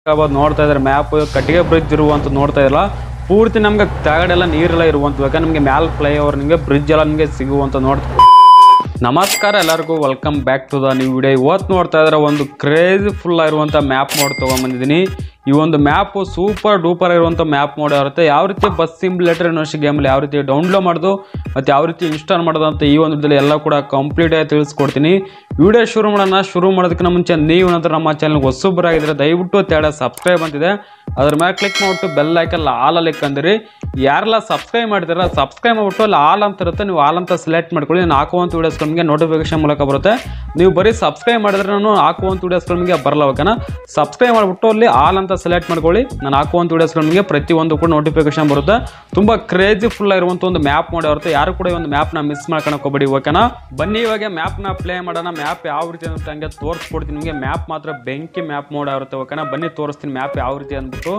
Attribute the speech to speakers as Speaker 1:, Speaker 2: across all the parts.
Speaker 1: ಹೇಳ್ಬೋದು ನೋಡ್ತಾ ಇದ್ದಾರೆ ಮ್ಯಾಪ್ ಕಟ್ಟಿಗೆ ಬ್ರಿಡ್ಜ್ ಇರುವಂತ ನೋಡ್ತಾ ಇರಲ್ಲ ಪೂರ್ತಿ ನಮ್ಗೆ ಕೆಳಗಡೆಲ್ಲ ನೀರೆಲ್ಲ ಇರುವಂತ ಯಾಕಂದ್ರೆ ನಿಮಗೆ ಮ್ಯಾಲ್ ಫ್ಲೈ ಓವರ್ ನಿಮಗೆ ಬ್ರಿಡ್ಜ್ ಎಲ್ಲ ನಿಮಗೆ ಸಿಗುವಂತ ನೋಡ್ತಾ ನಮಸ್ಕಾರ ಎಲ್ಲರಿಗೂ welcome back to the new video ಇವತ್ತು ನೋಡ್ತಾ ಇದ್ರೆ ಒಂದು ಕ್ರೇಜಿ ಫುಲ್ ಆಗಿರುವಂಥ ಮ್ಯಾಪ್ ಮೋಡ್ ತೊಗೊಂಬಂದಿದ್ದೀನಿ ಈ ಒಂದು ಮ್ಯಾಪು ಸೂಪರ್ ಡೂಪರ್ ಇರುವಂಥ ಮ್ಯಾಪ್ ಮೋಡ್ ಇರುತ್ತೆ ಯಾವ ರೀತಿ ಬಸ್ ಸಿಮ್ಯುಲೇಟರ್ ಅನ್ನೋಷ್ಟು ಗೇಮಲ್ಲಿ ಯಾವ ರೀತಿ ಡೌನ್ಲೋಡ್ ಮಾಡೋದು ಮತ್ತು ಯಾವ ರೀತಿ ಇನ್ಸ್ಟಾಲ್ ಮಾಡೋದು ಅಂತ ಈ ಒಂದು ವಿಡಿಯೋದಲ್ಲಿ ಎಲ್ಲ ಕೂಡ ಕಂಪ್ಲೀಟ್ ಆಗಿ ತಿಳಿಸ್ಕೊಡ್ತೀನಿ ವಿಡಿಯೋ ಶುರು ಮಾಡೋಣ ಶುರು ಮಾಡೋದಕ್ಕಿಂತ ಮುಂಚೆ ನೀವು ನಂತರ ನಮ್ಮ ಚಾನಲ್ಗೆ ಹೊಸಬರಾಗಿದ್ದರೆ ದಯವಿಟ್ಟು ತೇಡ ಸಬ್ಸ್ಕ್ರೈಬ್ ಅಂತಿದೆ ಅದ್ರ ಮೇಲೆ ಕ್ಲಿಕ್ ಮಾಡ್ಬಿಟ್ಟು ಬೆಲ್ ಐಕಲ್ಲ ಆಲ್ ಅಲ್ಲಿ ಅಂದಿರಿ ಯಾರೆಲ್ಲ ಸಬ್ಸ್ಕ್ರೈಬ್ ಮಾಡಿದಾರ ಸಬ್ಸ್ಕ್ರೈಬ್ ಮಾಡ್ಬಿಟ್ಟು ಅಲ್ಲಿ ಆಲ್ ಅಂತ ಇರುತ್ತೆ ನೀವು ಆಲ್ ಅಂತ ಸೆಲೆಕ್ಟ್ ಮಾಡ್ಕೊಳ್ಳಿ ನಾನು ಹಾಕುವಂಥ ವೀಡಿಯೋಸ್ ನಿಮಗೆ ನೋಟಿಫಿಕೇಶನ್ ಮೂಲಕ ಬರುತ್ತೆ ನೀವು ಬರೀ ಸಬ್ಸ್ಕ್ರೈಬ್ ಮಾಡಿದ್ರೆ ನಾನು ಹಾಕುವಂಥ ವೀಡಿಯೋಸ್ ನಿಮಗೆ ಬರಲ್ಲ ಓಕೆನಾ ಸಬ್ಸ್ಕ್ರೈಬ್ ಮಾಡಿಬಿಟ್ಟು ಅಲ್ಲಿ ಆಲ್ ಅಂತ ಸೆಲೆಕ್ಟ್ ಮಾಡ್ಕೊಳ್ಳಿ ನಾನು ಹಾಕುವಂಥ ವೀಡಿಯೋಸ್ ನಿಮಗೆ ಪ್ರತಿಯೊಂದು ಕೂಡ ನೋಟಿಫಿಕೇಶನ್ ಬರುತ್ತೆ ತುಂಬ ಕ್ರೇಜಿ ಫುಲ್ ಆಗಿರುವಂಥ ಒಂದು ಮ್ಯಾಪ್ ಮಾಡಿ ಇರುತ್ತೆ ಯಾರು ಕೂಡ ಈ ಒಂದು ಮ್ಯಾಪ್ನ ಮಿಸ್ ಮಾಡ್ಕೊಳಕ್ ಹೋಗ್ಬೇಡಿ ಓಕೆನಾ ಬನ್ನಿ ಇವಾಗ ಮ್ಯಾಪ್ನ ಪ್ಲೇ ಮಾಡೋಣ ಮ್ಯಾಪ್ ಯಾವ ರೀತಿ ಅಂತ ಹಂಗೆ ತೋರಿಸ್ಕೊಡ್ತೀನಿ ನಿಮಗೆ ಮ್ಯಾಪ್ ಮಾತ್ರ ಬೆಂಕಿ ಮ್ಯಾಪ್ ಮೋಡ್ ಇರುತ್ತೆ ಓಕೆನಾ ಬನ್ನಿ ತೋರಿಸ್ತೀನಿ ಮ್ಯಾಪ್ ಯಾವ ರೀತಿ ಅಂದ್ಬಿಟ್ಟು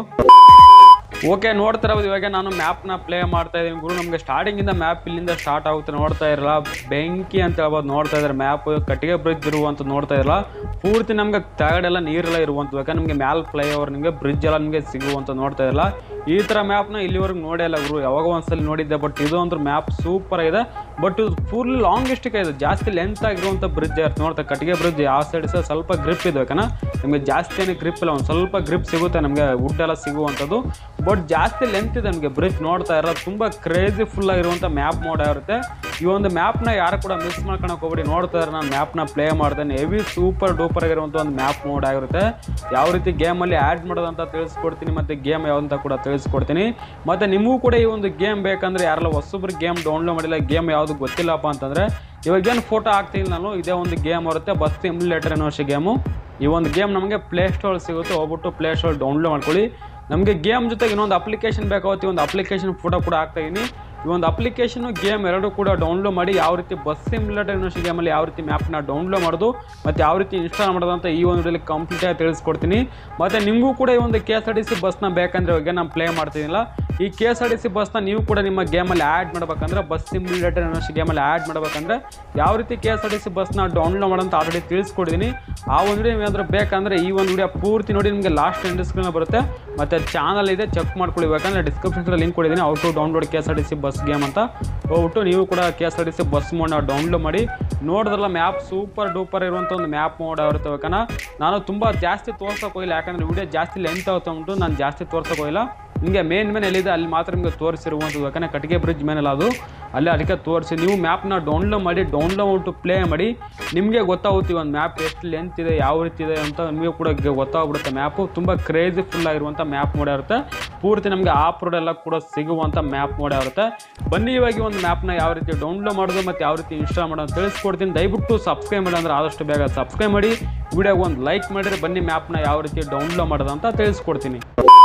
Speaker 1: ಓಕೆ ನೋಡ್ತಾ ಇರೋದು ಇವಾಗ ನಾನು ಮ್ಯಾಪ್ನ ಪ್ಲೇ ಮಾಡ್ತಾ ಇದ್ದೀನಿ ಗುರು ನಮಗೆ ಸ್ಟಾರ್ಟಿಂಗಿಂದ ಮ್ಯಾಪ್ ಇಲ್ಲಿಂದ ಸ್ಟಾರ್ಟ್ ಆಗುತ್ತೆ ನೋಡ್ತಾ ಇರಲ್ಲ ಬೆಂಕಿ ಅಂತ ಹೇಳ್ಬೋದು ನೋಡ್ತಾ ಇದ್ದಾರೆ ಮ್ಯಾಪ್ ಕಟ್ಟಿಗೆ ಬ್ರಿಡ್ಜ್ ಇರುವಂತ ನೋಡ್ತಾ ಇರಲ್ಲ ಪೂರ್ತಿ ನಮ್ಗೆ ಕೆಳಗಡೆಲ್ಲ ನೀರೆಲ್ಲ ಇರುವಂಥದ್ದು ಯಾಕಂದ್ರೆ ನಿಮಗೆ ಮ್ಯಾಲ್ ಫ್ಲೈ ಓವರ್ ನಿಮಗೆ ಬ್ರಿಡ್ಜ್ ಎಲ್ಲ ನಿಮಗೆ ಸಿಗುವಂತ ನೋಡ್ತಾ ಇರಲ್ಲ ಈ ಥರ ಮ್ಯಾಪ್ನ ಇಲ್ಲಿವರೆಗೂ ನೋಡೇ ಇಲ್ಲ ಗುರು ಯಾವಾಗ ಒಂದ್ಸಲ ನೋಡಿದ್ದೆ ಬಟ್ ಇದು ಅಂದ್ರೆ ಮ್ಯಾಪ್ ಸೂಪರ್ ಆಗಿದೆ ಬಟ್ ಇದು ಫುಲ್ ಲಾಂಗೆಸ್ಟ್ ಇದೆ ಜಾಸ್ತಿ ಲೆಂತ್ ಆಗಿರುವಂಥ ಬ್ರಿಡ್ಜ್ ಇರುತ್ತೆ ನೋಡ್ತಾ ಕಟ್ಟಿಗೆ ಬ್ರಿಡ್ಜ್ ಯಾವ ಸೈಡ್ ಸಹ ಸ್ವಲ್ಪ ಗ್ರಿಪ್ ಇದೆ ಯಾಕಂದ್ರೆ ನಿಮಗೆ ಜಾಸ್ತಿ ಏನು ಗ್ರಿಪ್ ಇಲ್ಲ ಒಂದು ಸ್ವಲ್ಪ ಗ್ರಿಪ್ ಸಿಗುತ್ತೆ ನಮಗೆ ವುಡ್ ಎಲ್ಲ ಸಿಗುವಂಥದ್ದು ಬಟ್ ಜಾಸ್ತಿ ಲೆಂತ್ ಇದೆ ನಮಗೆ ಬ್ರಿಡ್ಜ್ ನೋಡ್ತಾ ಇರೋದು ತುಂಬ ಕ್ರೇಜಿ ಫುಲ್ ಆಗಿರುವಂಥ ಮ್ಯಾಪ್ ಮೋಡ್ ಆಗಿರುತ್ತೆ ಈ ಒಂದು ಮ್ಯಾಪ್ನ ಯಾರು ಕೂಡ ಮಿಸ್ ಮಾಡ್ಕೊಳಕ್ ಹೋಗ್ಬೇಡಿ ನೋಡ್ತಾ ಇದ್ದಾರೆ ನಾನು ಮ್ಯಾಪ್ನ ಪ್ಲೇ ಮಾಡ್ತೇನೆ ಹೆವಿ ಸೂಪರ್ ಡೂಪರ್ ಆಗಿರುವಂಥ ಒಂದು ಮ್ಯಾಪ್ ಮೋಡ್ ಆಗಿರುತ್ತೆ ಯಾವ ರೀತಿ ಗೇಮಲ್ಲಿ ಆ್ಯಡ್ ಮಾಡೋದಂತ ತಿಳಿಸ್ಕೊಡ್ತೀನಿ ಮತ್ತು ಗೇಮ್ ಯಾವ್ದಂತ ಕೂಡ ತಿಳಿಸ್ಕೊಡ್ತೀನಿ ಮತ್ತು ನಿಮಗೂ ಕೂಡ ಈ ಒಂದು ಗೇಮ್ ಬೇಕಂದ್ರೆ ಯಾರೆಲ್ಲ ಹೊಸಬ್ರು ಗೇಮ್ ಡೌನ್ಲೋಡ್ ಮಾಡಿಲ್ಲ ಗೇಮ್ ಯಾವುದು ಗೊತ್ತಿಲ್ಲಪ್ಪ ಅಂತಂದರೆ ಇವಾಗೇನು ಫೋಟೋ ಹಾಕ್ತೀನಿ ನಾನು ಇದೇ ಒಂದು ಗೇಮ್ ಬರುತ್ತೆ ಬಸ್ ಇಮ್ಯುಲೇಟರ್ ಅನ್ನೋ ವರ್ಷ ಗೇಮು ಈ ಒಂದು ಗೇಮ್ ನಮಗೆ ಪ್ಲೇ ಸ್ಟೋರ್ ಸಿಗುತ್ತೆ ಹೋಗ್ಬಿಟ್ಟು ಪ್ಲೇ ಸ್ಟೋರ್ ಡೌನ್ಲೋಡ್ ಮಾಡ್ಕೊಳ್ಳಿ ನಮಗೆ ಗೇಮ್ ಜೊತೆಗೆ ಇನ್ನೊಂದು ಅಪ್ಲಿಕೇಶನ್ ಬೇಕಾಗುತ್ತೆ ಈ ಒಂದು ಅಪ್ಲಿಕೇಶನ್ ಫೋಟೋ ಕೂಡ ಹಾಕ್ತಾ ಇದೀನಿ ಈ ಒಂದು ಅಪ್ಲಿಕೇಶನು ಗೇಮ್ ಎರಡು ಕೂಡ ಡೌನ್ಲೋಡ್ ಮಾಡಿ ಯಾವ ರೀತಿ ಬಸ್ ಸಿಮ್ಯುಲೇಟರ್ ಅನ್ನೋ ಗೇಮಲ್ಲಿ ಯಾವ ರೀತಿ ಮ್ಯಾಪ್ನ ಡೌನ್ಲೋಡ್ ಮಾಡೋದು ಮತ್ತು ಯಾವ ರೀತಿ ಇನ್ಸ್ಟಾಲ್ ಮಾಡೋದು ಅಂತ ಈ ಒಂದು ವಿಡಿಯೋಲಿ ಕಂಪ್ಲೀಟಾಗಿ ತಿಳಿಸ್ಕೊಡ್ತೀನಿ ಮತ್ತು ನಿಮಗೂ ಕೂಡ ಈ ಒಂದು K S R T C ಬಸ್ನ ಬೇಕಂದ್ರೆ ಇವಾಗ ನಾನು ಪ್ಲೇ ಮಾಡ್ತಿದ್ದಿಲ್ಲ ಈ K S R T C ಬಸ್ನ ನೀವು ಕೂಡ ನಿಮ್ಮ ಗೇಮಲ್ಲಿ ಆ್ಯಡ್ ಮಾಡ್ಬೇಕಂದ್ರೆ ಬಸ್ ಸಿಮ್ಯುಲೇಟರ್ ಅನ್ನೋ ಗೇಮಲ್ಲಿ ಆ್ಯಡ್ ಮಾಡ್ಬೇಕಂದ್ರೆ ಯಾವ ರೀತಿ K S R T C ಬಸ್ನ ಡೌನ್ಲೋಡ್ ಮಾಡೋಂತ ಆಲ್ರೆಡಿ ತಿಳಿಸ್ಕೊಡಿದ್ದೀನಿ ಆ ಒಂದು ವಿಡಿಯೋ ಏನಾದರೂ ಬೇಕಂದ್ರೆ ಈ ಒಂದು ವಿಡಿಯೋ ಪೂರ್ತಿ ನೋಡಿ ನಿಮಗೆ ಲಾಸ್ಟ್ ಎಂಡ್ ಸ್ಕ್ರೀನ್ ಬರುತ್ತೆ ಮತ್ತು ಚಾನಲ್ ಇದೆ ಚೆಕ್ ಮಾಡ್ಕೊಳ್ಳಿ ಬೇಕಂದ್ರೆ ಡಿಸ್ಕ್ರಿಪ್ಷನ್ ಲಿಂಕ್ ಕೊಡಿದ್ದೀನಿ how to download K S R T C bus game ಅಂತ ಹೋಗ್ಬಿಟ್ಟು ನೀವು ಕೂಡ K S R T C bus ಮೋಡ್ನ ಡೌನ್ಲೋಡ್ ಮಾಡಿ ನೋಡಿದ್ರಲ್ಲ ಮ್ಯಾಪ್ ಸೂಪರ್ ಡೂಪರ್ ಇರುವಂಥ ಒಂದು ಮ್ಯಾಪ್ ಮೋಡ್ ಆಗಿರುತ್ತೆ ಬೇಕನ್ನ ನಾನು ತುಂಬ ಜಾಸ್ತಿ ತೋರ್ಸೋಕೆ ಹೋಗಿಲ್ಲ ಯಾಕಂದರೆ ವಿಡಿಯೋ ಜಾಸ್ತಿ ಲೆಂತ್ ಆಗುತ್ತೆ ಉಂಟು ನಾನು ಜಾಸ್ತಿ ತೋರ್ಸೋಕೆ ಹೋಗಿಲ್ಲ ನಿಮಗೆ ಮೇನ್ ಮೇನ್ ಎಲ್ಲಿದೆ ಅಲ್ಲಿ ಮಾತ್ರ ನಿಮಗೆ ತೋರಿಸಿರುವಂಥದ್ದು ಯಾಕಂದರೆ ಕಟ್ಟಿಗೆ ಬ್ರಿಡ್ಜ್ ಮೇನಲ್ಲ ಅದು ಅಲ್ಲಿ ಅದಕ್ಕೆ ತೋರಿಸಿ ನೀವು ಮ್ಯಾಪ್ನ ಡೌನ್ಲೋಡ್ ಮಾಡಿ ಡೌನ್ಲೋಡ್ ಉಂಟು ಪ್ಲೇ ಮಾಡಿ ನಿಮಗೆ ಗೊತ್ತಾಗುತ್ತೆ ಒಂದು ಮ್ಯಾಪ್ ಎಷ್ಟು ಲೆಂತ್ ಇದೆ ಯಾವ ರೀತಿ ಇದೆ ಅಂತ ನಿಮಗೆ ಕೂಡ ಗ- ಗೊತ್ತಾಗ್ಬಿಡುತ್ತೆ ಮ್ಯಾಪು ತುಂಬ ಕ್ರೇಜಿ ಫುಲ್ ಆಗಿರುವಂಥ ಮ್ಯಾಪ್ ಮೋಡ್ ಇರುತ್ತೆ ಪೂರ್ತಿ ನಮಗೆ ಆಫ್ ರೋಡ್ ಎಲ್ಲ ಕೂಡ ಸಿಗುವಂಥ ಮ್ಯಾಪ್ ಮೋಡ್ ಇರುತ್ತೆ ಬನ್ನಿ ಇವಾಗ ಈ ಒಂದು ಮ್ಯಾಪ್ನ ಯಾವ ರೀತಿ ಡೌನ್ಲೋಡ್ ಮಾಡೋದು ಮತ್ತು ಯಾವ ರೀತಿ ಇನ್ಸ್ಟಾಲ್ ಮಾಡೋದು ತಿಳಿಸ್ಕೊಡ್ತೀನಿ ದಯವಿಟ್ಟು ಸಬ್ಸ್ಕ್ರೈಬ್ ಮಾಡಿ ಅಂದ್ರೆ ಆದಷ್ಟು ಬೇಗ ಸಬ್ಸ್ಕ್ರೈಬ್ ಮಾಡಿ ವಿಡಿಯೋಗೆ ಒಂದು ಲೈಕ್ ಮಾಡಿದ್ರೆ ಬನ್ನಿ ಮ್ಯಾಪ್ನ ಯಾವ ರೀತಿ ಡೌನ್ಲೋಡ್ ಮಾಡೋದು ಅಂತ ತಿಳಿಸ್ಕೊಡ್ತೀನಿ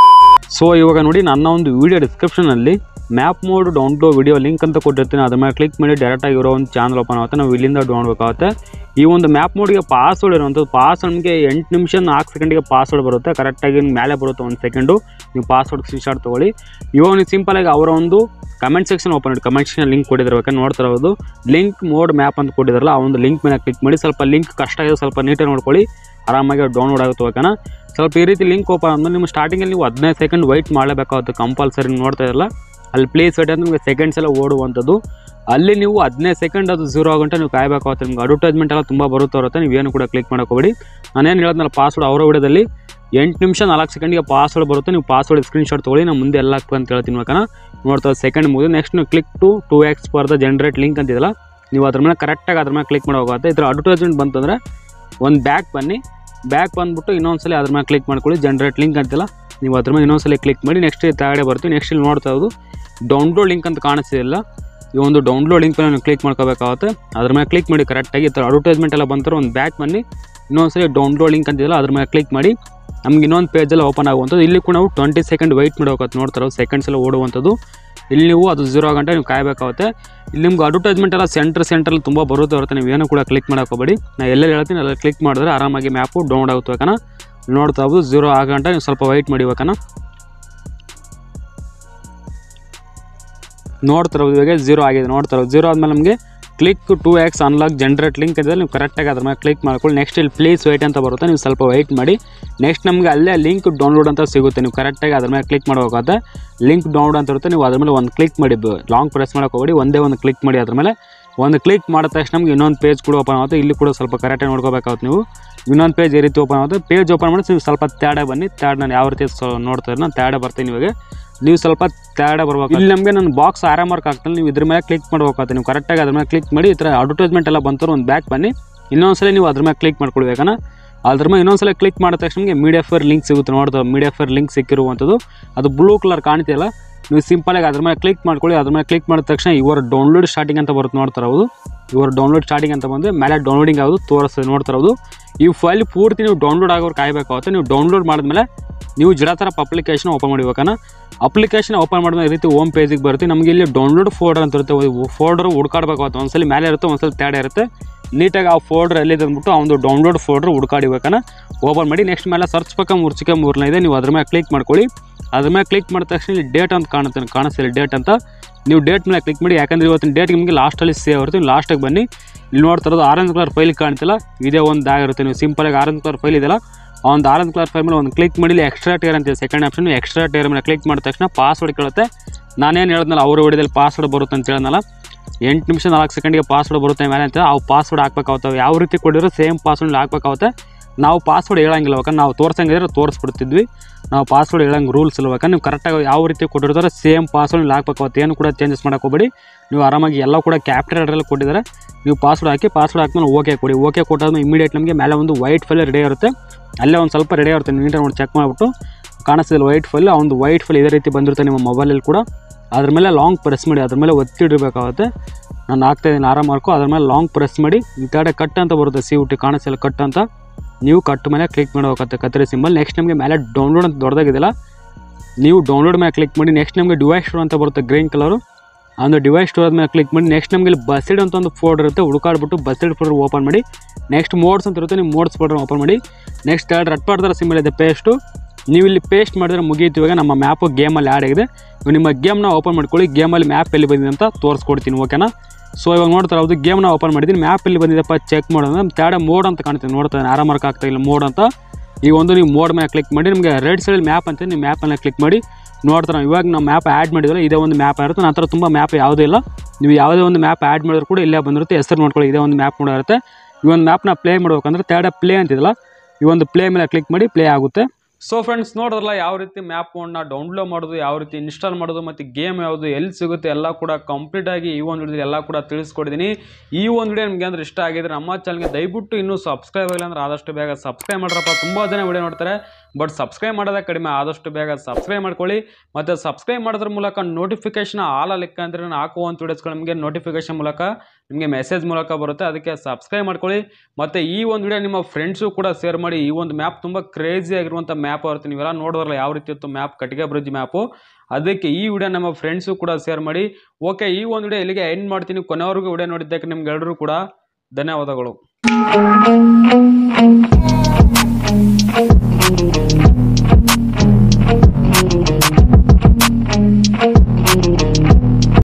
Speaker 1: ಸೊ ಇವಾಗ ನೋಡಿ ನನ್ನ ಒಂದು ವಿಡಿಯೋ ಡಿಸ್ಕ್ರಿಪ್ಷನಲ್ಲಿ map mode download video link ಅಂತ ಕೊಟ್ಟಿರ್ತೀನಿ ಅದ್ರ ಮೇಲೆ ಕ್ಲಿಕ್ ಮಾಡಿ ಡೈರೆಕ್ಟಾಗಿ ಇರೋ ಒಂದು ಚಾನಲ್ ಓಪನ್ ಆಗುತ್ತೆ ನಾವು ಇಲ್ಲಿಂದ ಡೌನ್ಬೇಕಾಗುತ್ತೆ ಈ ಒಂದು ಮ್ಯಾಪ್ ಮೋಡ್ಗೆ ಪಾಸ್ವರ್ಡ್ ಇರುವಂಥದ್ದು ಪಾಸ್ ನಮಗೆ ಎಂಟು ನಿಮಿಷ ನಾಲ್ಕು ಸೆಕೆಂಡಿಗೆ ಪಾಸ್ವರ್ಡ್ ಬರುತ್ತೆ ಕರೆಕ್ಟಾಗಿ ಮೇಲೆ ಬರುತ್ತೆ ಒಂದು ಸೆಕೆಂಡು ನೀವು ಪಾಸ್ವರ್ಡ್ ಸ್ಕ್ರೀನ್ಶಾಟ್ ತೊಗೊಳ್ಳಿ ಇವಾಗ ನೀವು ಸಿಂಪಲಾಗಿ ಅವರ ಒಂದು ಕಮೆಂಟ್ ಸೆಕ್ಷನ್ ಓಪನ್ ಮಾಡಿ ಕಮೆಂಟ್ ಸೆಕ್ಷನ್ ಲಿಂಕ್ ಕೊಟ್ಟಿದ್ದಾರೆ ಬೇಕಾದ್ರೆ ನೋಡ್ತಾ ಇರೋದು ಲಿಂಕ್ ಮೋಡ್ ಮ್ಯಾಪ್ ಅಂತ ಕೊಟ್ಟಿದ್ದಾರಲ್ಲ ಆ ಒಂದು ಲಿಂಕ್ ಮೇಲೆ ಕ್ಲಿಕ್ ಮಾಡಿ ಸ್ವಲ್ಪ ಲಿಂಕ್ ಕಷ್ಟ ಇದೆ ಸ್ವಲ್ಪ ನೀಟಾಗಿ ನೋಡ್ಕೊಳ್ಳಿ ಆರಾಮಾಗಿ ಡೌನ್ಲೋಡ್ ಆಗುತ್ತೆ ಓಕೆನಾ ಸ್ವಲ್ಪ ಈ ರೀತಿ ಲಿಂಕ್ ಓಪನ್ ಆದ್ಮೇಲೆ ನಿಮ್ಮ ಸ್ಟಾರ್ಟಿಂಗಲ್ಲಿ ನೀವು ಹದಿನೈದು ಸೆಕೆಂಡ್ ವೈಟ್ ಮಾಡಬೇಕಾಗುತ್ತೆ ಕಂಪಲ್ಸರಿ ನೋಡ್ತಾ ಇರಲ್ಲ ಅಲ್ಲಿ ಪ್ಲೇಸ್ ವೇಟ್ ಅಂದ್ರೆ ನಿಮಗೆ ಸೆಕೆಂಡ್ಸ್ ಎಲ್ಲ ಓಡುವಂಥದ್ದು ಅಲ್ಲಿ ನೀವು ಹದಿನೈದು ಸೆಕೆಂಡ್ ಅದು ಝೀರೋ ಆಗಂಟ ನೀವು ಕಾಯಬೇಕಾಗುತ್ತೆ ನಿಮ್ಗೆ ಅಡ್ವರ್ಟೈಸ್ಮೆಂಟ್ ಎಲ್ಲ ತುಂಬ ಬರುತ್ತಾ ಇರುತ್ತೆ ನೀವೇನು ಕೂಡ ಕ್ಲಿಕ್ ಹೋಗಬೇಡಿ ನಾನೇನು ಹೇಳಿದ್ನಲ್ಲ ಪಾಸ್ವರ್ಡ್ ಅವರ ವಿಡಿಯೋದಲ್ಲಿ ಎಂಟು ನಿಮಿಷ ನಾಲ್ಕು ಸೆಕೆಂಡ್ಗೆ ಪಾಸ್ವರ್ಡ್ ಬರುತ್ತೆ ನೀವು ಪಾಸ್ವರ್ಡ್ ಸ್ಕ್ರೀನ್ಶಾಟ್ ತೊಗೊಳ್ಳಿ ನಾನು ಮುಂದೆ ಎಲ್ಲ ಹಾಕ್ಬೇಕು ಅಂತ ಹೇಳ್ತೀನಿ ಬೇಕನ ನೋಡ್ತಾ ಸೆಕೆಂಡ್ ಮುಗಿದು ನೆಕ್ಸ್ಟ್ ನೀವು click to two x for the generate link ಅಂತಿದಲ್ಲ ನೀವು ಅದ್ರ ಮೇಲೆ ಕರೆಕ್ಟಾಗಿ ಅದ್ರ ಮೇಲೆ ಕ್ಲಿಕ್ ಮಾಡೋಗುತ್ತೆ ಇದ್ರ ಅಡ್ವರ್ಟೈಸ್ಮೆಂಟ್ ಬಂತಂದರೆ ಒಂದು ಬ್ಯಾಕ್ ಬನ್ನಿ ಬ್ಯಾಕ್ ಬಂದ್ಬಿಟ್ಟು ಇನ್ನೊಂದ್ಸಲಿ ಅದ್ರ ಮೇಲೆ ಕ್ಲಿಕ್ ಮಾಡ್ಕೊಳ್ಳಿ ಜನರೇಟ್ ಲಿಂಕ್ ಅಂತಿಲ್ಲ ನೀವು ಅದ್ರ ಮೇಲೆ ಇನ್ನೊಂದ್ಸಲಿ ಕ್ಲಿಕ್ ಮಾಡಿ ನೆಕ್ಸ್ಟ್ ತೆಗಡೆ ಬರ್ತೀವಿ ನೆಕ್ಸ್ಟ್ ಇಲ್ಲಿ ನೋಡ್ತಾ ಇರೋದು ಡೌನ್ಲೋಡ್ ಲಿಂಕ್ ಅಂತ ಕಾಣಿಸ್ತಿಲ್ಲ ಈ ಒಂದು ಡೌನ್ಲೋಡ್ ಲಿಂಕ್ ಮೇಲೆ ನೀವು ಕ್ಲಿಕ್ ಮಾಡ್ಕೋಬೇಕಾಗುತ್ತೆ ಅದ್ರ ಮೇಲೆ ಕ್ಲಿಕ್ ಮಾಡಿ ಕರೆಕ್ಟಾಗಿ ಈ ಥರ ಅಡ್ವರ್ಟೈಸ್ಮೆಂಟ್ ಎಲ್ಲ ಬಂತಾರೆ ಒಂದು ಬ್ಯಾಕ್ ಬನ್ನಿ ಇನ್ನೊಂದ್ಸಲಿ ಡೌನ್ಲೋಡ್ ಲಿಂಕ್ ಅಂತಿಲ್ಲ ಅದ್ರ ಮೇಲೆ ಕ್ಲಿಕ್ ಮಾಡಿ ನಮ್ಗೆ ಇನ್ನೊಂದು ಪೇಜೆಲ್ಲ ಓಪನ್ ಆಗುವಂಥದ್ದು ಇಲ್ಲಿ ಕೂಡ ನಾವು ಟ್ವೆಂಟಿ ಸೆಕೆಂಡ್ ವೆಯ್ಟ್ ಮಾಡಬೇಕಾಗುತ್ತೆ ನೋಡ್ತಾರೆ ಸೆಕೆಂಡ್ಸ್ ಎಲ್ಲ ಓಡುವಂಥದ್ದು ಇಲ್ಲಿ ನೀವು ಅದು ಝೀರೋ ಗಂಟೆ ನೀವು ಕಾಯಬೇಕಾಗುತ್ತೆ ಇಲ್ಲಿ ನಿಮ್ಗೆ ಅಡ್ವರ್ಟೈಸ್ಮೆಂಟ್ ಎಲ್ಲ ಸೆಂಟ್ರ್ ಸೆಂಟ್ರಲ್ಲಿ ತುಂಬ ಬರುತ್ತೆ ಬರುತ್ತೆ ನೀವು ಏನು ಕೂಡ ಕ್ಲಿಕ್ ಹೋಗಬೇಡಿ ನಾನು ಎಲ್ಲೆಲ್ಲಿ ಹೇಳ್ತೀನಿ ಅಲ್ಲ ಕ್ಲಿಕ್ ಮಾಡಿದ್ರೆ ಆರಾಮಾಗಿ ಮ್ಯಾಪು ಡೌನ್ಲೋಡ್ ಆಗುತ್ತೆ ಬೇಕನ ನೋಡ್ತಾ ಹೋಗ್ಬೋದು ಝೀರೋ ಆಗಂಟ ನೀವು ಸ್ವಲ್ಪ ವೆಯ್ಟ್ ಮಾಡಿ ಬೇಕನ ನೋಡ್ತಿರೋದು ಇವಾಗ ಝೀರೋ ಆಗಿದೆ ನೋಡ್ತಿರೋದು ಝೀರೋ ಆದಮೇಲೆ ನಮಗೆ click to x unlock generate link ಇದೆ ನೀವು ಕರೆಕ್ಟಾಗಿ ಅದ್ರ ಮೇಲೆ ಕ್ಲಿಕ್ ಮಾಡ್ಕೊಳ್ಳಿ ನೆಕ್ಸ್ಟ್ ಇಲ್ಲಿ ಪ್ಲೀಸ್ ವೆಯ್ಟ್ ಅಂತ ಬರುತ್ತೆ ನೀವು ಸ್ವಲ್ಪ ವೆಯ್ಟ್ ಮಾಡಿ ನೆಕ್ಸ್ಟ್ ನಮಗೆ ಅಲ್ಲೇ ಲಿಂಕ್ ಡೌನ್ಲೋಡ್ ಅಂತ ಸಿಗುತ್ತೆ ನೀವು ಕರೆಕ್ಟಾಗಿ ಅದ್ರ ಮೇಲೆ ಕ್ಲಿಕ್ ಮಾಡಬೇಕಾಗುತ್ತೆ ಲಿಂಕ್ ಡೌನ್ಲೋಡ್ ಅಂತ ಇರುತ್ತೆ ನೀವು ಅದ್ರ ಮೇಲೆ ಒಂದು ಕ್ಲಿಕ್ ಮಾಡಿ ಲಾಂಗ್ ಪ್ರೆಸ್ ಮಾಡೋಕೆ ಹೋಗಿ ಒಂದೇ ಒಂದು ಕ್ಲಿಕ್ ಮಾಡಿ ಅದ್ರ ಮೇಲೆ ಒಂದು ಕ್ಲಿಕ್ ಮಾಡಿದ ತಕ್ಷಣ ನಮ್ಗೆ ಇನ್ನೊಂದು ಪೇಜ್ ಕೂಡ ಓಪನ್ ಆಗುತ್ತೆ ಇಲ್ಲಿ ಕೂಡ ಸ್ವಲ್ಪ ಕರೆಕ್ಟಾಗಿ ನೋಡ್ಕೋಬೇಕಾಗುತ್ತೆ ನೀವು ಇನ್ನೊಂದು ಪೇಜ್ ಈ ರೀತಿ ಓಪನ್ ಆಗುತ್ತೆ ಪೇಜ್ ಓಪನ್ ಮಾಡಿ ನೀವು ಸ್ವಲ್ಪ ತ್ಯಾಡೆ ಬನ್ನಿ ತ್ಯಾಡ್ ನಾನು ಯಾವ ರೀತಿ ಸೊ ನೋಡ್ತಾ ಇದ್ದೀನಿ ನಾನು ತ್ಯಾಡೆ ಬರ್ತೀನಿ ಇವಾಗ ನೀವು ಸ್ವಲ್ಪ ತ್ಯಾಡೆ ಬರ್ಬೇಕು ಇಲ್ಲಿ ನಮಗೆ ನನ್ನ ಬಾಕ್ಸ್ ಆರಾಮ್ ವರ್ಕ್ ಆಗ್ತದೆ ನೀವು ಇದ್ರ ಮೇಲೆ ಕ್ಲಿಕ್ ಮಾಡ್ಬೇಕಾಗುತ್ತೆ ನೀವು ಕರೆಕ್ಟಾಗಿ ಅದ್ರ ಮೇಲೆ ಕ್ಲಿಕ್ ಮಾಡಿ ಈ ಥರ ಅಡ್ವರ್ಟೈಸ್ಮೆಂಟ್ ಎಲ್ಲ ಬಂತು ಒಂದು ಬ್ಯಾಕ್ ಬನ್ನಿ ಇನ್ನೊಂದ್ಸಲ ನೀವು ಅದ್ರ ಮೇಲೆ ಕ್ಲಿಕ್ ಮಾಡ್ಕೊಳ್ಬೇಕನ್ನ ಅದ್ರ ಮೇಲೆ ಇನ್ನೊಂದ್ಸಲ ಕ್ಲಿಕ್ ಮಾಡಿದ ತಕ್ಷಣ ನಿಮಗೆ ಮೀಡಿಯಾ ಫೇರ್ ಲಿಂಕ್ ಸಿಗುತ್ತೆ ನೋಡ್ತಾರೆ ಮೀಡಿಯಾ ಫೇರ್ ಲಿಂಕ್ ಸಿಕ್ಕಿರುವಂಥದ್ದು ಅದು ಬ್ಲೂ ಕಲರ್ ಕಾಣ್ತಿಲ್ಲ ನೀವು ಸಿಂಪಲಾಗಿ ಅದ್ರ ಮೇಲೆ ಕ್ಲಿಕ್ ಮಾಡ್ಕೊಳ್ಳಿ ಅದ್ರ ಮೇಲೆ ಕ್ಲಿಕ್ ಮಾಡಿದ ತಕ್ಷಣ ಇವರ ಡೌನ್ಲೋಡ್ ಸ್ಟಾರ್ಟಿಂಗ್ ಅಂತ ಬರುತ್ತೆ ನೋಡ್ತಾರೆ ಹೌದು ಇವರು ಡೌನ್ಲೋಡ್ ಸ್ಟಾರ್ಟಿಂಗ್ ಅಂತ ಬಂದರೆ ಮೇಲೆ ಡೌನ್ಲೋಡಿಂಗ್ ಆಗೋದು ತೋರಿಸ್ತದೆ ನೋಡ್ತಾರೆ ಹೌದು ಈ ಫೈಲ್ ಪೂರ್ತಿ ನೀವು ಡೌನ್ಲೋಡ್ ಆಗೋರು ಕಾಯಬೇಕಾಗುತ್ತೆ ನೀವು ಡೌನ್ಲೋಡ್ ಮಾಡಿದ್ಮೇಲೆ ನೀವು ಜಿಡಾ ಥರ ಅಪ್ಲಿಕೇಶನ್ ಓಪನ್ ಮಾಡಿಬೇಕನ್ನ ಅಪ್ಲಿಕೇಶನ್ ಓಪನ್ ಮಾಡಿದ್ಮೇಲೆ ಈ ರೀತಿ ಹೋಮ್ ಪೇಜಿಗೆ ಬರುತ್ತೆ ನಮಗೆ ಇಲ್ಲಿ ಡೌನ್ಲೋಡ್ ಫೋಲ್ಡರ್ ಅಂತ ಇರುತ್ತೆ ಫೋಲ್ಡರ್ ಹುಡ್ಕಾಡ್ಬೇಕಾಗುತ್ತೆ ಒಂದ್ಸಲಿ ಮೇಲೆ ಇರುತ್ತೆ ಒಂದ್ಸಲಿ ತ್ಯಾಡೆ ಇರುತ್ತೆ ನೀಟಾಗಿ ಆ ಫೋಲ್ಡರ್ ಎಲ್ಲಿದೆ ಅಂದ್ಬಿಟ್ಟು ಆ ಒಂದು ಡೌನ್ಲೋಡ್ ಫೋಲ್ಡರ್ ಹುಡ್ಕಾಡಿಬೇಕನ್ನ ಓಪನ್ ಮಾಡಿ ನೆಕ್ಸ್ಟ್ ಮೇಲೆ ಸರ್ಚ್ ಪಕ್ಕ ಮುರ್ಚಿಕೆ ಮೂರನೇ ಇದೆ ನೀವು ಅದ್ರ ಮೇಲೆ ಕ್ಲಿಕ್ ಮಾಡ್ಕೊಳ್ಳಿ ಅದ್ರ ಮೇಲೆ ಕ್ಲಿಕ್ ಮಾಡಿದ ತಕ್ಷಣ ಇಲ್ಲಿ ಡೇಟ್ ಅಂತ ಕಾಣುತ್ತೆ ಕಾಣಿಸ್ತಿಲ್ಲ ಡೇಟ್ ಅಂತ ನೀವು ಡೇಟ್ ಮೇಲೆ ಕ್ಲಿಕ್ ಮಾಡಿ ಯಾಕಂದ್ರೆ ಇವತ್ತಿನ ಡೇಟ್ ನಿಮಗೆ ಲಾಸ್ಟಲ್ಲಿ ಸೇವ್ ಇರುತ್ತೆ ಲಾಸ್ಟಿಗೆ ಬನ್ನಿ ಇಲ್ಲಿ ನೋಡ್ತಾ ಇರೋದು ಆರೆಂಜ್ ಕಲರ್ ಫೈಲ್ ಕಾಣ್ತಿಲ್ಲ ಇದೇ ಒಂದು ಆಗಿರುತ್ತೆ ನೀವು ಸಿಂಪಲಾಗಿ ಆರೆಂಜ್ ಕಲರ್ ಫೈಲ್ ಇದೆಯಲ್ಲ ಆ ಒಂದು ಆರೆಂಜ್ ಕಲರ್ ಫೈಲ್ ಮೇಲೆ ಒಂದು ಕ್ಲಿಕ್ ಮಾಡಿ ಇಲ್ಲಿ ಎಕ್ಸ್ಟ್ರಾ ಟೇರ್ ಅಂತ ಸೆಕೆಂಡ್ ಆಪ್ಷನ್ ಎಕ್ಸ್ಟ್ರಾ ಟೇರ್ ಮೇಲೆ ಕ್ಲಿಕ್ ಮಾಡಿದ ತಕ್ಷಣ ಪಾಸ್ವರ್ಡ್ ಕೇಳುತ್ತೆ ನಾನೇನು ಹೇಳಿದ್ನಲ್ಲ ಅವರು ಹೊಡೆದಲ್ಲಿ ಪಾಸ್ವರ್ಡ್ ಬರುತ್ತೆ ಅಂತ ಹೇಳಿದ್ನಲ್ಲ ಎಂಟು ನಿಮಿಷ ನಾಲ್ಕು ಸೆಕೆಂಡಿಗೆ ಪಾಸ್ವರ್ಡ್ ಬರುತ್ತೆ ಮೇಲೆ ಅಂತ ಅವು ಪಾಸ್ವರ್ಡ್ ಹಾಕ್ಬೇಕಾಗ್ತವೆ ಯಾವ ರೀತಿ ಕೊಡಿರೋ ಸೇಮ್ ಪಾಸ್ವರ್ಡ್ ಹಾಕ್ಬೇಕಾಗುತ್ತೆ ನಾವು ಪಾಸ್ವರ್ಡ್ ಹೇಳಂಗಿಲ್ಲ ಯಾಕಂದ್ರೆ ನಾವು ತೋರ್ಸಂಗಿದ್ರೆ ತೋರಿಸ್ಬಿಡ್ತಿದ್ವಿ ನಾವು ಪಾಸ್ವರ್ಡ್ ಹೇಳಂಗೆ ರೂಲ್ಸ್ ಇಲ್ಲ ಯಾಕಂದ್ರೆ ನೀವು ಕರೆಕ್ಟಾಗಿ ಯಾವ ರೀತಿ ಕೊಟ್ಟಿರ್ತಾರೆ ಸೇಮ್ ಪಾಸ್ವರ್ಡ್ ಹಾಕ್ಬೇಕಾಗುತ್ತೆ ಏನು ಕೂಡ ಚೇಂಜಸ್ ಮಾಡೋಕೆ ಹೋಗಬೇಡಿ ನೀವು ಆರಾಮಾಗಿ ಎಲ್ಲ ಕೂಡ ಕ್ಯಾಪಿಟಲ್ ಅಡ್ರೆಲ್ಲ ಕೊಟ್ಟಿದ್ದಾರೆ ನೀವು ಪಾಸ್ವರ್ಡ್ ಹಾಕಿ ಪಾಸ್ವರ್ಡ್ ಹಾಕಿದ್ಮೇಲೆ ಓಕೆ ಕೊಡಿ ಓಕೆ ಕೊಟ್ಟಾದ್ಮೇಲೆ ಇಮಿಡಿಯೇಟ್ ನಮಗೆ ಮೇಲೆ ಒಂದು ವೈಟ್ ಫೈಲ್ ರೆಡಿ ಇರುತ್ತೆ ಅಲ್ಲೇ ಒಂದು ಸ್ವಲ್ಪ ರೆಡಿ ಇರುತ್ತೆ ನೀಟಾಗಿ ನೋಡಿ ಚೆಕ್ ಮಾಡಿಬಿಟ್ಟು ಕಾಣಿಸ್ತಿಲ್ಲ ವೈಟ್ ಫೈಲ್ ಆ ಒಂದು ವೈಟ್ ಫೈಲ್ ಇದೇ ರೀತಿ ಬಂದಿರುತ್ತೆ ನಿಮ್ಮ ಮೊಬೈಲಲ್ಲಿ ಕೂಡ ಅದ್ರ ಮೇಲೆ ಲಾಂಗ್ ಪ್ರೆಸ್ ಮಾಡಿ ಅದ್ರ ಮೇಲೆ ಒತ್ತಿ ಇಡಬೇಕಾಗುತ್ತೆ ನಾನು ಹಾಕ್ತಾ ಇದ್ದೀನಿ ಆರಾಮ್ ಮಾರ್ಕು ಅದ್ರ ಮೇಲೆ ಲಾಂಗ್ ಪ್ರೆಸ್ ಮಾಡಿ ಈ ಕಡೆ ಕಟ್ ಅಂತ ಬರುತ್ತೆ ಸಿ ಉಟ್ಟಿ ಕಾಣಿಸ್ತಿಲ್ಲ ಕಟ್ ಅಂತ ನೀವು ಕಟ್ ಮೇಲೆ ಕ್ಲಿಕ್ ಮಾಡಬೇಕಾಗುತ್ತೆ ಕತ್ತರಿ ಸಿಂಬಲ್ ನೆಕ್ಸ್ಟ್ ನಮಗೆ ಮೇಲೆ ಡೌನ್ಲೋಡ್ ಅಂತ ದೊಡ್ಡದಾಗಿದೆಯಲ್ಲ ನೀವು ಡೌನ್ಲೋಡ್ ಮೇಲೆ ಕ್ಲಿಕ್ ಮಾಡಿ ನೆಕ್ಸ್ಟ್ ನಮಗೆ ಡಿವೈಸ್ ಸ್ಟೋರ್ ಅಂತ ಬರುತ್ತೆ ಗ್ರೀನ್ ಕಲರು ಒಂದು ಡಿವೈಸ್ ಸ್ಟೋರ್ ಮೇಲೆ ಕ್ಲಿಕ್ ಮಾಡಿ ನೆಕ್ಸ್ಟ್ ನಮಗೆ ಇಲ್ಲಿ ಬಸ್ಸಿಡ್ ಅಂತ ಒಂದು ಫೋಲ್ಡರ್ ಇರುತ್ತೆ ಹುಡುಕಾಡ್ಬಿಟ್ಟು ಬಸ್ಸಿಡ್ ಫೋಲ್ಡರ್ ಓಪನ್ ಮಾಡಿ ನೆಕ್ಸ್ಟ್ ಮೋಡ್ಸ್ ಅಂತ ಇರುತ್ತೆ ನೀವು ಮೋಡ್ಸ್ ಫೋಲ್ಡರ್ ಓಪನ್ ಮಾಡಿ ನೆಕ್ಸ್ಟ್ ಎರಡು ರಟ್ ಮಾಡ್ತಾರೆ ಸಿಂಬಲ್ ಇದೆ ಪೇಸ್ಟು ನೀವು ಇಲ್ಲಿ ಪೇಸ್ಟ್ ಮಾಡಿದ್ರೆ ಮುಗೀತು ಇವಾಗ ನಮ್ಮ ಮ್ಯಾಪು ಗೇಮಲ್ಲಿ ಆ್ಯಡ್ ಆಗಿದೆ ಇವಾಗ ನಿಮ್ಮ ಗೇಮ್ನ ಓಪನ್ ಮಾಡ್ಕೊಳ್ಳಿ ಗೇಮಲ್ಲಿ ಮ್ಯಾಪ್ ಎಲ್ಲಿ ಬಂದಿದೆ ಅಂತ ತೋರಿಸ್ಕೊಡ್ತೀನಿ ಓಕೆನಾ ಸೊ ಇವಾಗ ನೋಡ್ತಾರೆ ಹೌದು ಗೇಮ್ನ ಓಪನ್ ಮಾಡಿದ್ದೀನಿ ಮ್ಯಾಪ್ ಎಲ್ಲಿ ಬಂದಿದೆಪ್ಪ ಚೆಕ್ ಮಾಡೋದು ತ್ಯಾಡ ಮೋಡ್ ಅಂತ ಕಾಣ್ತೀನಿ ನೋಡ್ತಾರೆ ಆರಾಮ್ ಮಾರ್ಕ್ ಆಗ್ತಾ ಇಲ್ಲ ಮೋಡ್ ಅಂತ ಈ ಒಂದು ನೀವು ಮೋಡ್ ಮೇಲೆ ಕ್ಲಿಕ್ ಮಾಡಿ ನಿಮಗೆ ರೈಟ್ ಸೈಡಲ್ಲಿ ಮ್ಯಾಪ್ ಅಂತ ನೀವು ಮ್ಯಾಪನ್ನು ಕ್ಲಿಕ್ ಮಾಡಿ ನೋಡ್ತಾರೆ ಇವಾಗ ನಾವು ಮ್ಯಾಪ್ ಆ್ಯಡ್ ಮಾಡಿದ್ರೆ ಇದೇ ಒಂದು ಮ್ಯಾಪ್ ಇರುತ್ತೆ ನಂತರ ತುಂಬ ಮ್ಯಾಪ್ ಯಾವುದೂ ಇಲ್ಲ ನೀವು ಯಾವುದೇ ಒಂದು ಮ್ಯಾಪ್ ಆ್ಯಡ್ ಮಾಡಿದ್ರು ಕೂಡ ಇಲ್ಲೇ ಬಂದಿರುತ್ತೆ ಹೆಸರು ನೋಡ್ಕೊಳ್ಳಿ ಇದೇ ಒಂದು ಮ್ಯಾಪ್ ಕೂಡ ಇರುತ್ತೆ ಈ ಒಂದು ಮ್ಯಾಪ್ನ ಪ್ಲೇ ಮಾಡ್ಬೇಕಂದ್ರೆ ತ್ಯಾಡ ಪ್ಲೇ ಅಂತಿದಲ್ಲ ಈ ಒಂದು ಪ್ಲೇ ಮೇಲೆ ಕ್ಲಿಕ್ ಮಾಡಿ ಪ್ಲೇ ಆಗುತ್ತೆ ಸೊ ಫ್ರೆಂಡ್ಸ್ ನೋಡಿದ್ರಲ್ಲ ಯಾವ ರೀತಿ ಮ್ಯಾಪ್ ಫೋನ್ನ ಡೌನ್ಲೋಡ್ ಮಾಡೋದು ಯಾವ ರೀತಿ ಇನ್ಸ್ಟಾಲ್ ಮಾಡೋದು ಮತ್ತು ಗೇಮ್ ಯಾವುದು ಎಲ್ಲಿ ಸಿಗುತ್ತೆ ಎಲ್ಲ ಕೂಡ ಕಂಪ್ಲೀಟಾಗಿ ಈ ಒಂದು ವಿಡಿಯೋದಲ್ಲಿ ಎಲ್ಲ ಕೂಡ ತಿಳಿಸ್ಕೊಡಿದ್ದೀನಿ ಈ ಒಂದು ವಿಡಿಯೋ ನಿಮಗೆ ಅಂದ್ರೆ ಇಷ್ಟ ಆಗಿದ್ರೆ ನಮ್ಮ ಚಾನಲ್ಗೆ ದಯವಿಟ್ಟು ಇನ್ನೂ ಸಬ್ಸ್ಕ್ರೈಬ್ ಆಗಿಲ್ಲ ಅಂದ್ರೆ ಆದಷ್ಟು ಬೇಗ ಸಬ್ಸ್ಕ್ರೈಬ್ ಮಾಡ್ರಪ್ಪ ತುಂಬ ಜನ ವಿಡಿಯೋ ನೋಡ್ತಾರೆ ಬಟ್ ಸಬ್ಸ್ಕ್ರೈಬ್ ಮಾಡೋದೇ ಕಡಿಮೆ ಆದಷ್ಟು ಬೇಗ ಸಬ್ಸ್ಕ್ರೈಬ್ ಮಾಡ್ಕೊಳ್ಳಿ ಮತ್ತು ಸಬ್ಸ್ಕ್ರೈಬ್ ಮಾಡೋದ್ರ ಮೂಲಕ ನೋಟಿಫಿಕೇಶನ್ ಆಲ್ ಲೆಕ್ಕ ಅಂದರೆ ನಾನು ಹಾಕುವಂಥ ವಿಡಿಯೋಸ್ಗಳು ನಿಮಗೆ ನೋಟಿಫಿಕೇಶನ್ ಮೂಲಕ ನಿಮಗೆ ಮೆಸೇಜ್ ಮೂಲಕ ಬರುತ್ತೆ ಅದಕ್ಕೆ ಸಬ್ಸ್ಕ್ರೈಬ್ ಮಾಡ್ಕೊಳ್ಳಿ ಮತ್ತು ಈ ಒಂದು ವಿಡಿಯೋ ನಿಮ್ಮ ಫ್ರೆಂಡ್ಸು ಕೂಡ ಶೇರ್ ಮಾಡಿ ಈ ಒಂದು ಮ್ಯಾಪ್ ತುಂಬ ಕ್ರೇಜಿ ಆಗಿರುವಂಥ ಮ್ಯಾಪ್ ಇರುತ್ತೆ ನೀವೆಲ್ಲ ನೋಡಿದ್ರಲ್ಲ ಯಾವ ರೀತಿ ಇತ್ತು ಮ್ಯಾಪ್ ಕಟ್ಟಿಗೆ ಬ್ರಿಡ್ಜ್ ಮ್ಯಾಪು ಅದಕ್ಕೆ ಈ ವಿಡಿಯೋ ನಮ್ಮ ಫ್ರೆಂಡ್ಸು ಕೂಡ ಶೇರ್ ಮಾಡಿ ಓಕೆ ಈ ಒಂದು ವಿಡಿಯೋ ಇಲ್ಲಿಗೆ ಎಂಡ್ ಮಾಡ್ತೀನಿ ಕೊನೆವರೆಗೂ ವಿಡಿಯೋ ನೋಡಿದ್ದಕ್ಕೆ ನಿಮ್ಗೆಲ್ಲರೂ ಕೂಡ ಧನ್ಯವಾದಗಳು